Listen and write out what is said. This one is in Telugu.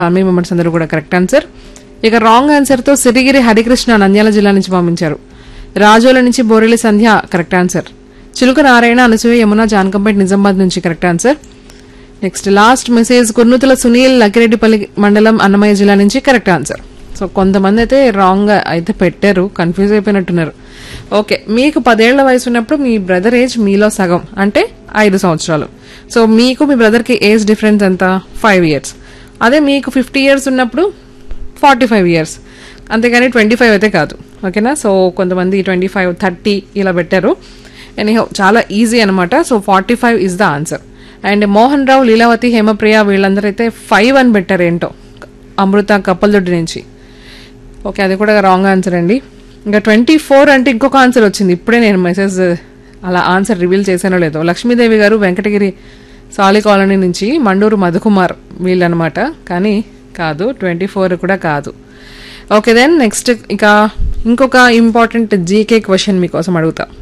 ఫ్యామిలీ మెంబర్స్ అందరూ కూడా కరెక్ట్ ఆన్సర్ ఇక రాంగ్ ఆన్సర్ తో సిరిగిరి హరికృష్ణ నంద్యాల జిల్లా నుంచి పంపించారు రాజోల నుంచి బోరెలి సంధ్య కరెక్ట్ ఆన్సర్ చిలుక నారాయణ అనసూయ యమున జానకంపేట్ నిజామాబాద్ నుంచి correct answer next last message Kurnuthula Sunil Lakkireddipalli మండలం అన్నమయ్య జిల్లా నుంచి కరెక్ట్ ఆన్సర్ సో కొంతమంది అయితే రాంగ్ అయితే పెట్టారు కన్ఫ్యూజ్ అయిపోయినట్టున్నారు ఓకే మీకు పదేళ్ల వయసు ఉన్నప్పుడు మీ బ్రదర్ ఏజ్ మీలో సగం అంటే ఐదు సంవత్సరాలు సో మీకు మీ బ్రదర్కి ఏజ్ డిఫరెన్స్ ఎంత ఫైవ్ ఇయర్స్ అదే మీకు ఫిఫ్టీ ఇయర్స్ ఉన్నప్పుడు ఫార్టీ ఫైవ్ ఇయర్స్ అంతేగాని ట్వంటీ ఫైవ్ అయితే కాదు ఓకేనా సో కొంతమంది ట్వంటీ ఫైవ్ థర్టీ ఇలా పెట్టారు ఎనీహౌ చాలా ఈజీ అనమాట so forty five is the answer and Mohan Rao Leelavathi Hemapriya వీళ్ళందరూ అయితే ఫైవ్ అని పెట్టారు ఏంటో అమృత కప్పలదొడ్డి నుంచి ఓకే అది కూడా రాంగ్ ఆన్సర్ అండి ఇంకా ట్వంటీ ఫోర్ అంటే ఇంకొక ఆన్సర్ వచ్చింది ఇప్పుడే నేను మెసేజ్ అలా ఆన్సర్ రివీల్ చేశానో లేదో లక్ష్మీదేవి గారు వెంకటగిరి సాలి కాలనీ నుంచి మండూరు మధుకుమార్ వీళ్ళనమాట కానీ కాదు ట్వంటీ ఫోర్ కూడా కాదు ఓకే దెన్ నెక్స్ట్ ఇక ఇంకొక ఇంపార్టెంట్ జీకే క్వశ్చన్ మీకోసం అడుగుతా